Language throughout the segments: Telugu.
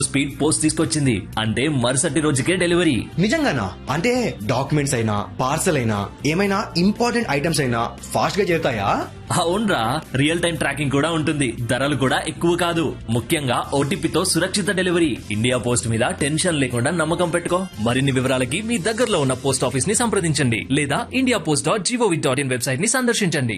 స్పీడ్ పోస్ట్ తీసుకొచ్చింది అంటే మరుసటి రోజుకే డెలివరీ నిజంగానా అంటే డాక్యుమెంట్స్ అయినా పార్సల్ అయినా ఏమైనా ఇంపార్టెంట్ ఐటమ్స్ అయినా ఫాస్ట్ గా చేరుతాయా అవునరా రియల్ టైం ట్రాకింగ్ కూడా ఉంటుంది ధరలు కూడా ఎక్కువ కాదు ముఖ్యంగా ఓటీపీతో సురక్షిత డెలివరీ ఇండియా పోస్ట్ మీద టెన్షన్ లేకుండా నమ్మకం పెట్టుకో మరిన్ని వివరాలకి మీ దగ్గరలో ఉన్న పోస్ట్ ఆఫీస్ ని సంప్రదించండి లేదా India post dot G O V dot in website ని సందర్శించండి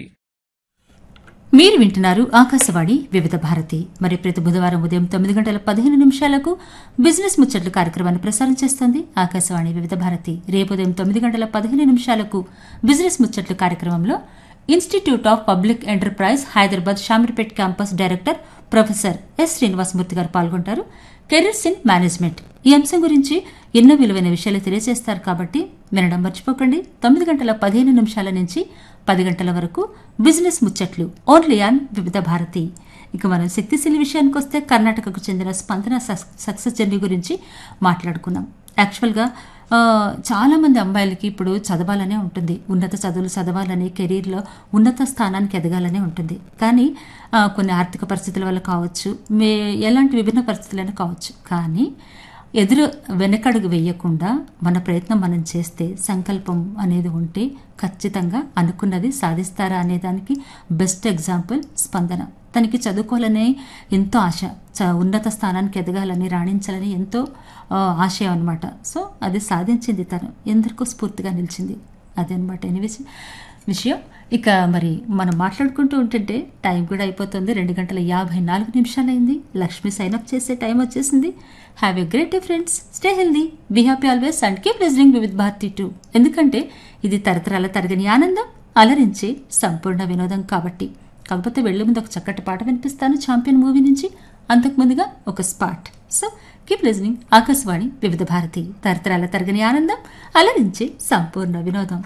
మీరు వింటున్నారు ఆకాశవాణి వివిధ భారతి మరి ప్రతి బుధవారం ఉదయం తొమ్మిది గంటల పదిహేను నిమిషాలకు బిజినెస్ ముచ్చట్లు కార్యక్రమాన్ని ప్రసారం చేస్తోంది ఆకాశవాణి వివిధ భారతి రేపు ఉదయం తొమ్మిది గంటల పదిహేను నిమిషాలకు బిజినెస్ ముచ్చట్లు కార్యక్రమంలో institute of public enterprise Hyderabad Shamirpet campus director professor S Srinivasamurthy garu పాల్గొంటారు కెరీర్స్ ఇన్ మేనేజ్మెంట్ ఈ అంశం గురించి ఎన్నో విలువైన విషయాలు తెలియజేస్తారు కాబట్టి వినడం మర్చిపోకండి తొమ్మిది గంటల పదిహేను నిమిషాల నుంచి పది గంటల వరకు బిజినెస్ ముచ్చట్లు ఓన్లీ ఆన్ వివిధ భారతి ఇక మనం శక్తిశీలి విషయానికి వస్తే కర్ణాటకకు చెందిన స్పందన సక్- సక్సెస్ జర్నీ గురించి మాట్లాడుకున్నాం యాక్చువల్గా ఆ, చాలా మంది అమ్మాయిలకి ఇప్పుడు చదవాలనే ఉంటుంది ఉన్నత చదువులు చదవాలని కెరీర్లో ఉన్నత స్థానానికి ఎదగాలనే ఉంటుంది కానీ ఆ, కొన్ని ఆర్థిక పరిస్థితుల వల్ల కావచ్చు మే ఎలాంటి విభిన్న పరిస్థితులైనా కావచ్చు కానీ ఎదురు వెనకడుగు వేయకుండా మన ప్రయత్నం మనం చేస్తే సంకల్పం అనేది ఉంటే ఖచ్చితంగా అనుకున్నది సాధిస్తారా అనే దానికి బెస్ట్ ఎగ్జాంపుల్ స్పందన తనకి చదువుకోవాలనే ఎంతో ఆశ చ- ఉన్నత స్థానానికి ఎదగాలని రాణించాలని ఎంతో ఆ, ఆశయం అనమాట సో అది సాధించింది తను ఎందరికో స్ఫూర్తిగా నిలిచింది అదనమాట ఎనివేసి విషయం ఇక మరి మనం మాట్లాడుకుంటూ ఉంటుంటే టైం కూడా అయిపోతుంది రెండు గంటల యాభై నాలుగు నిమిషాలైంది లక్ష్మి సైన్ అప్ చేసే టైం వచ్చేసింది have a great day friends stay healthy be happy always and keep listening with Bharati too ఎందుకంటే ఇది తరతరాల తరగని ఆనందం అలరించే సంపూర్ణ వినోదం కాబట్టి కాకపోతే వెళ్లే ముందు ఒక చక్కటి పాట వినిపిస్తాను ఛాంపియన్ మూవీ నుంచి అంతకు ముందుగా ఒక spot so keep listening Akashvani Vividh Bharati తరతరాల తరగని ఆనందం అలరించే సంపూర్ణ వినోదం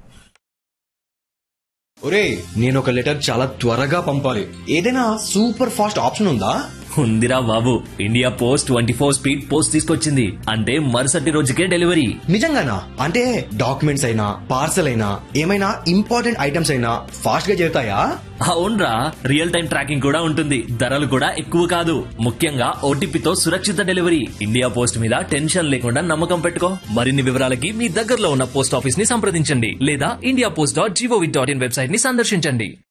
ఒరే నేను ఒక లెటర్ చాలా త్వరగా పంపాలి ఏదైనా సూపర్ ఫాస్ట్ ఆప్షన్ ఉందా ఉందిరా బాబు India post twenty four speed post తీసుకొచ్చింది అంటే మరుసటి రోజుకే డెలివరీ నిజంగానా అంటే డాక్యుమెంట్స్ అయినా పార్సల్ అయినా ఏమైనా ఇంపార్టెంట్ ఐటమ్స్ అయినా ఫాస్ట్ గా చేరుతాయా అవునరా రియల్ టైం ట్రాకింగ్ కూడా ఉంటుంది ధరలు కూడా ఎక్కువ కాదు ముఖ్యంగా ఓటీపీతో సురక్షిత డెలివరీ ఇండియా పోస్ట్ మీద టెన్షన్ లేకుండా నమ్మకం పెట్టుకో మరిన్ని వివరాలకి మీ దగ్గరలో ఉన్న పోస్ట్ ఆఫీస్ ని సంప్రదించండి లేదా India post dot G O V dot in website ని సందర్శించండి